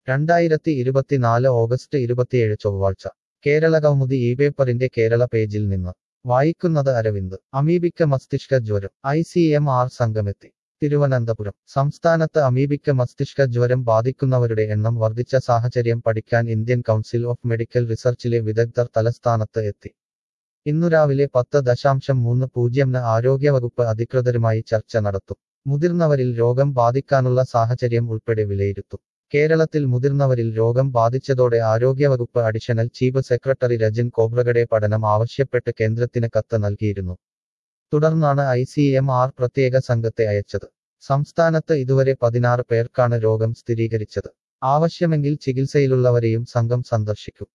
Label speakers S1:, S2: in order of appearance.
S1: രണ്ടായിരത്തി ഇരുപത്തിനാല് ഓഗസ്റ്റ് ഇരുപത്തിയേഴ് ചൊവ്വാഴ്ച കേരള കൗമുദി ഈ പേപ്പറിന്റെ കേരള പേജിൽ നിന്ന് വായിക്കുന്നത് അരവിന്ദ് അമീബിക്ക മസ്തിഷ്ക ജ്വരം ഐ സി എം ആർ സംഘമെത്തി തിരുവനന്തപുരം സംസ്ഥാനത്ത് അമീബിക്ക മസ്തിഷ്ക ജ്വരം ബാധിക്കുന്നവരുടെ എണ്ണം വർദ്ധിച്ച സാഹചര്യം പഠിക്കാൻ ഇന്ത്യൻ കൗൺസിൽ ഓഫ് മെഡിക്കൽ റിസർച്ചിലെ വിദഗ്ധർ തലസ്ഥാനത്ത് എത്തി ഇന്നു രാവിലെ പത്ത് ദശാംശം മൂന്ന് പൂജ്യംന് ആരോഗ്യവകുപ്പ് അധികൃതരുമായി ചർച്ച നടത്തും മുതിർന്നവരിൽ രോഗം ബാധിക്കാനുള്ള സാഹചര്യം ഉൾപ്പെടെ വിലയിരുത്തും കേരളത്തിൽ മുതിർന്നവരിൽ രോഗം ബാധിച്ചതോടെ ആരോഗ്യവകുപ്പ് additional chief secretary Rajan Khobragade പഠനം ആവശ്യപ്പെട്ട് കേന്ദ്രത്തിന് കത്ത് നൽകിയിരുന്നു തുടർന്നാണ് ഐ സി എം ആർ പ്രത്യേക സംഘത്തെ അയച്ചത് സംസ്ഥാനത്ത് ഇതുവരെ പതിനാറ് പേർക്കാണ് രോഗം സ്ഥിരീകരിച്ചത് ആവശ്യമെങ്കിൽ ചികിത്സയിലുള്ളവരെയും സംഘം സന്ദർശിക്കും